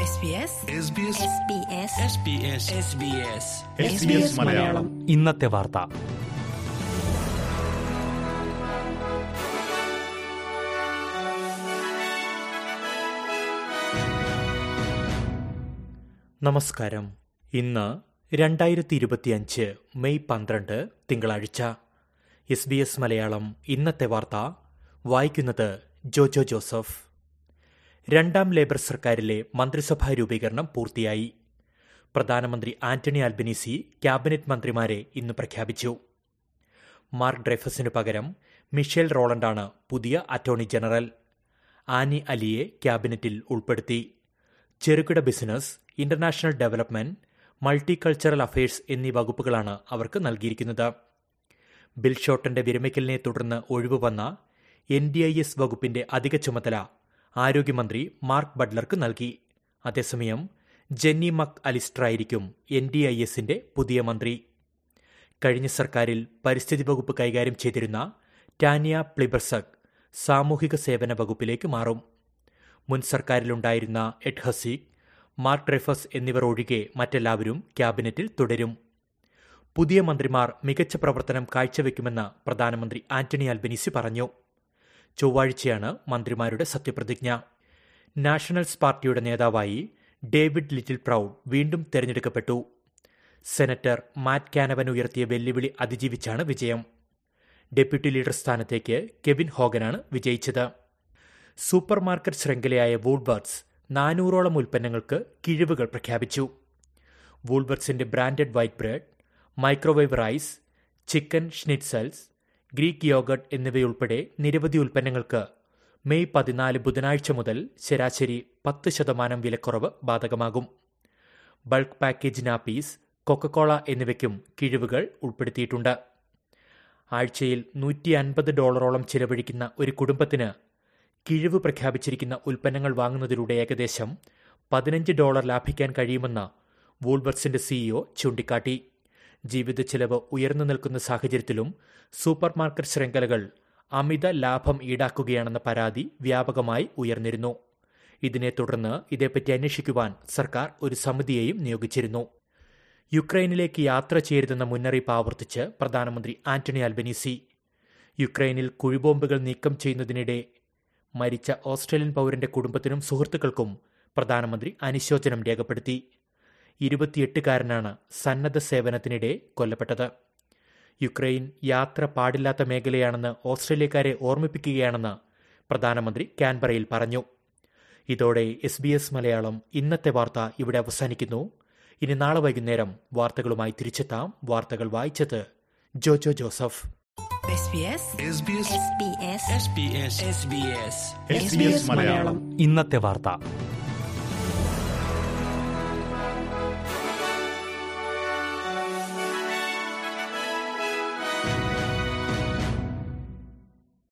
SBS SBS Malayalam ഇന്നത്തെ വാർത്ത നമസ്കാരം ഇന്ന് രണ്ടായിരത്തി ഇരുപത്തിയഞ്ച് മെയ് പന്ത്രണ്ട് തിങ്കളാഴ്ച എസ് ബി എസ് മലയാളം ഇന്നത്തെ വാർത്ത വായിക്കുന്നത് ജോജോ ജോസഫ് രണ്ടാം ലേബർ സർക്കാരിലെ മന്ത്രിസഭാ രൂപീകരണം പൂർത്തിയായി പ്രധാനമന്ത്രി ആന്റണി ആൽബനീസി ക്യാബിനറ്റ് മന്ത്രിമാരെ ഇന്ന് പ്രഖ്യാപിച്ചു മാർക്ക് ഡ്രൈഫസിനു പകരം മിഷേൽ റോളണ്ടാണ് പുതിയ അറ്റോർണി ജനറൽ ആനി അലിയെ ക്യാബിനറ്റിൽ ഉൾപ്പെടുത്തി ചെറുകിട business international development multicultural affairs എന്നീ വകുപ്പുകളാണ് അവർക്ക് നൽകിയിരിക്കുന്നത് ബിൽ ഷോട്ടന്റെ വിരമിക്കലിനെ തുടർന്ന് ഒഴിവ് വന്ന എൻ ഡി ഐ എസ് വകുപ്പിന്റെ അധിക ചുമതല ആരോഗ്യമന്ത്രി മാർക്ക് ബട്ട്ലർക്ക് നൽകി അതേസമയം ജെന്നി മക് അലിസ്റ്റർ ആയിരിക്കും എൻ ഡി ഐ എസിന്റെ പുതിയ മന്ത്രി കഴിഞ്ഞ സർക്കാരിൽ പരിസ്ഥിതി വകുപ്പ് കൈകാര്യം ചെയ്തിരുന്ന ടാനിയ പ്ലിബർസക് സാമൂഹിക സേവന വകുപ്പിലേക്ക് മാറും മുൻ സർക്കാരിലുണ്ടായിരുന്ന എഡ് ഹസീഖ് മാർക്ക് ഡ്രെഫസ് എന്നിവർ ഒഴികെ മറ്റെല്ലാവരും ക്യാബിനറ്റിൽ തുടരും പുതിയ മന്ത്രിമാർ മികച്ച പ്രവർത്തനം കാഴ്ചവെക്കുമെന്ന് പ്രധാനമന്ത്രി ആന്റണി അൽബനീസി പറഞ്ഞു ചൊവ്വാഴ്ചയാണ് മന്ത്രിമാരുടെ സത്യപ്രതിജ്ഞ നാഷണൽസ് പാർട്ടിയുടെ നേതാവായി ഡേവിഡ് ലിറ്റിൽ പ്രൌഡ് വീണ്ടും തെരഞ്ഞെടുക്കപ്പെട്ടു സെനറ്റർ മാറ്റ് കാനവൻ ഉയർത്തിയ വെല്ലുവിളി അതിജീവിച്ചാണ് വിജയം ഡെപ്യൂട്ടി ലീഡർ സ്ഥാനത്തേക്ക് കെവിൻ ഹോഗനാണ് വിജയിച്ചത് സൂപ്പർ മാർക്കറ്റ് ശൃംഖലയായ വൂൾബർട്സ് നാനൂറോളം ഉൽപ്പന്നങ്ങൾക്ക് കിഴിവുകൾ പ്രഖ്യാപിച്ചു വൂൾബർട്സിന്റെ branded white bread microwave rice chicken schnitzels Greek yoghurt എന്നിവയുൾപ്പെടെ നിരവധി ഉൽപ്പന്നങ്ങൾക്ക് മെയ് പതിനാല് ബുധനാഴ്ച മുതൽ ശരാശരി പത്ത് ശതമാനം വിലക്കുറവ് ബാധകമാകും ബൾക്ക് പാക്കേജ് നാപ്പീസ് കൊക്കക്കോള എന്നിവയ്ക്കും കിഴിവുകൾ ഉൾപ്പെടുത്തിയിട്ടുണ്ട് ആഴ്ചയിൽ നൂറ്റി അൻപത് ഡോളറോളം ചിലവഴിക്കുന്ന ഒരു കുടുംബത്തിന് കിഴിവ് പ്രഖ്യാപിച്ചിരിക്കുന്ന ഉൽപ്പന്നങ്ങൾ വാങ്ങുന്നതിലൂടെ ഏകദേശം പതിനഞ്ച് ഡോളർ ലാഭിക്കാൻ കഴിയുമെന്ന് വൂൾബർട്സിന്റെ സിഇഒ ചൂണ്ടിക്കാട്ടി ജീവിത ചെലവ് ഉയർന്നു നിൽക്കുന്ന സാഹചര്യത്തിലും സൂപ്പർ മാർക്കറ്റ് ശൃംഖലകൾ അമിത ലാഭം ഈടാക്കുകയാണെന്ന പരാതി വ്യാപകമായി ഉയർന്നിരുന്നു ഇതിനെ തുടർന്ന് ഇതേപ്പറ്റി അന്വേഷിക്കുവാൻ സർക്കാർ ഒരു സമിതിയെയും നിയോഗിച്ചിരുന്നു യുക്രൈനിലേക്ക് യാത്ര ചെയ്യരുതെന്ന മുന്നറിയിപ്പ് ആവർത്തിച്ച് പ്രധാനമന്ത്രി ആന്റണി അൽബനീസി യുക്രൈനിൽ കുഴിബോംബുകൾ നീക്കം ചെയ്യുന്നതിനിടെ മരിച്ച ഓസ്ട്രേലിയൻ പൗരന്റെ കുടുംബത്തിനും സുഹൃത്തുക്കൾക്കും പ്രധാനമന്ത്രി അനുശോചനം രേഖപ്പെടുത്തി ഇരുപത്തിയെട്ടുകാരനാണ് സന്നദ്ധ സേവനത്തിനിടെ കൊല്ലപ്പെട്ടത് യുക്രൈൻ യാത്ര പാടില്ലാത്ത മേഖലയാണെന്ന് ഓസ്ട്രേലിയക്കാരെ ഓർമ്മിപ്പിക്കുകയാണെന്ന് പ്രധാനമന്ത്രി കാൻബറയിൽ പറഞ്ഞു ഇതോടെ എസ് ബി എസ് മലയാളം ഇന്നത്തെ വാർത്ത ഇവിടെ അവസാനിക്കുന്നു ഇനി നാളെ വൈകുന്നേരം വാർത്തകളുമായി തിരിച്ചെത്താം വാർത്തകൾ വായിച്ചത് ജോജോ ജോസഫ് SBS മലയാളം ഇന്നത്തെ വാർത്ത